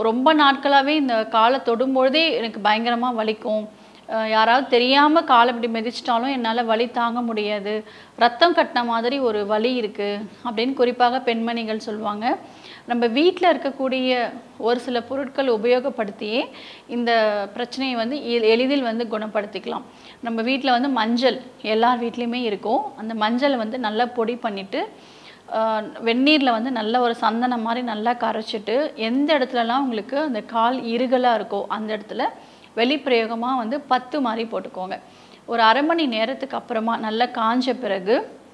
ரொம்ப நாட்களாகவே இந்த காலை தொடும்பொழுதே எனக்கு பயங்கரமாக வலிக்கும் அஹ் யாராவது தெரியாமல் காலை இப்படி மிதிச்சிட்டாலும் என்னால் வலி தாங்க முடியாது ரத்தம் கட்டின மாதிரி ஒரு வலி இருக்குது அப்படின்னு குறிப்பாக பெண்மணிகள் சொல்லுவாங்க நம்ம வீட்டில் இருக்கக்கூடிய ஒரு சில பொருட்கள் உபயோகப்படுத்தியே இந்த பிரச்சனையை வந்து எ- எளிதில் வந்து குணப்படுத்திக்கலாம் நம்ம வீட்டில் வந்து மஞ்சள் எல்லார் வீட்லேயுமே இருக்கும் அந்த மஞ்சளை வந்து நல்லா பொடி பண்ணிவிட்டு வெந்நீரில் வந்து நல்ல ஒரு சந்தனம் மாதிரி நல்லா கரைச்சிட்டு எந்த இடத்துலலாம் உங்களுக்கு அந்த கால் இருகலாக இருக்கோ அந்த இடத்துல வெளிப்பிரயோகமாக வந்து பத்து மாதிரி போட்டுக்கோங்க ஒரு அரை மணி நேரத்துக்கு அப்புறமா நல்லா காஞ்ச பிறகு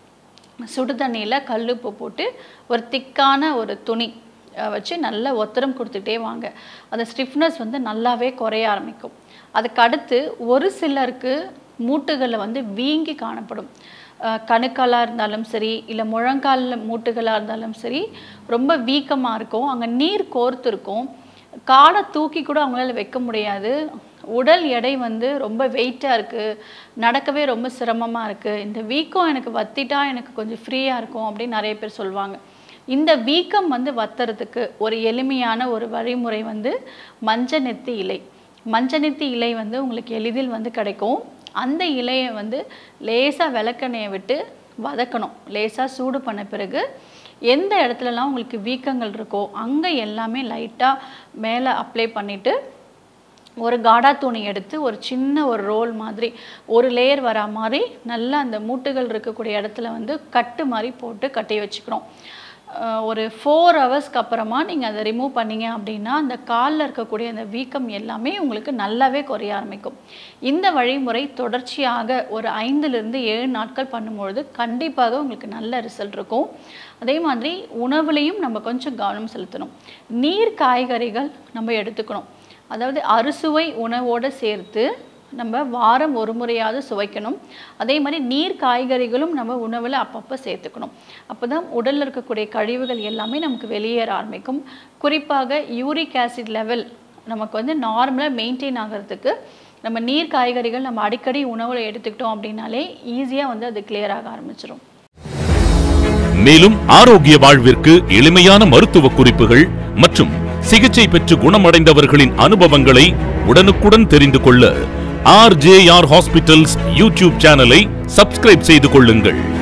சுடு தண்ணியில் கல்லுப்பு போட்டு ஒரு திக்கான ஒரு துணி அஹ், வச்சு நல்லா ஒத்தரம் கொடுத்துட்டே வாங்க அந்த ஸ்டிஃப்னஸ் வந்து நல்லாவே குறைய ஆரம்பிக்கும் அதுக்கு அடுத்து ஒரு சிலருக்கு மூட்டுகளில் வந்து வீங்கி காணப்படும் அஹ், கணுக்காலாக இருந்தாலும் சரி இல்லை முழங்கால் மூட்டுகளாக இருந்தாலும் சரி ரொம்ப வீக்கமாக இருக்கும் அங்கே நீர் கோர்த்து இருக்கும் காலை தூக்கி கூட அவங்களால வைக்க முடியாது உடல் எடை வந்து ரொம்ப வெயிட்டாக இருக்குது நடக்கவே ரொம்ப சிரமமாக இருக்குது இந்த வீக்கம் எனக்கு வத்திட்டா எனக்கு கொஞ்சம் ஃப்ரீயாக இருக்கும் அப்படின்னு நிறைய பேர் சொல்லுவாங்க இந்த வீக்கம் வந்து வத்துறதுக்கு ஒரு எளிமையான ஒரு வழிமுறை வந்து மஞ்ச நெத்தி இலை மஞ்ச நெத்தி இலை வந்து உங்களுக்கு எளிதில் வந்து கிடைக்கும் அந்த இலையை வந்து லேசாக விளக்கெண்ணெயை விட்டு வதக்கணும் லேசாக சூடு பண்ண பிறகு எந்த இடத்துலலாம் உங்களுக்கு வீக்கங்கள் இருக்கோ அங்கே எல்லாமே லைட்டாக மேலே அப்ளை பண்ணிவிட்டு ஒரு காடா துணி எடுத்து ஒரு சின்ன ஒரு ரோல் மாதிரி ஒரு லேயர் வரா மாதிரி நல்லா அந்த மூட்டுகள் இருக்கக்கூடிய இடத்துல வந்து கட்டு மாதிரி போட்டு கட்டி வச்சுக்கணும் அஹ் ஒரு ஃபோர் ஹவர்ஸ்க்கு அப்புறமா நீங்கள் அதை ரிமூவ் பண்ணீங்க அப்படின்னா அந்த காலில் இருக்கக்கூடிய அந்த வீக்கம் எல்லாமே உங்களுக்கு நல்லாவே குறைய ஆரம்பிக்கும் இந்த வழிமுறை தொடர்ச்சியாக ஒரு ஐந்துலேருந்து ஏழு நாட்கள் பண்ணும்பொழுது கண்டிப்பாக உங்களுக்கு நல்ல ரிசல்ட் இருக்கும் அதே மாதிரி உணவுலையும் நம்ம கொஞ்சம் கவனம் செலுத்தணும் நீர் காய்கறிகள் நம்ம எடுத்துக்கணும் அதாவது அறுசுவை உணவோடு சேர்த்து நம்ம வாரம் ஒரு முறையாவது சுவைக்கணும் அதே மாதிரி நீர் காய்கறிகளும் நம்ம உணவில் அப்பப்போ சேர்த்துக்கணும் அப்போ தான் உடலில் இருக்கக்கூடிய கழிவுகள் எல்லாமே நமக்கு வெளியேற ஆரம்பிக்கும் குறிப்பாக யூரிக் ஆசிட் லெவல் நமக்கு வந்து நார்மலாக மெயின்டைன் ஆகிறதுக்கு நம்ம நீர் காய்கறிகள் நம்ம அடிக்கடி உணவில் எடுத்துக்கிட்டோம் அப்படின்னாலே ஈஸியாக வந்து அது கிளியர் ஆக ஆரம்பிச்சிடும் மேலும் ஆரோக்கிய வாழ்விற்கு எளிமையான மருத்துவ குறிப்புகள் மற்றும் சிகிச்சை பெற்று குணமடைந்தவர்களின் அனுபவங்களை உடனுக்குடன் தெரிந்து கொள்ள ஆர்ஜேஆர் ஹாஸ்பிட்டல்ஸ் யூடியூப் சேனலை சப்ஸ்கிரைப் செய்து கொள்ளுங்கள்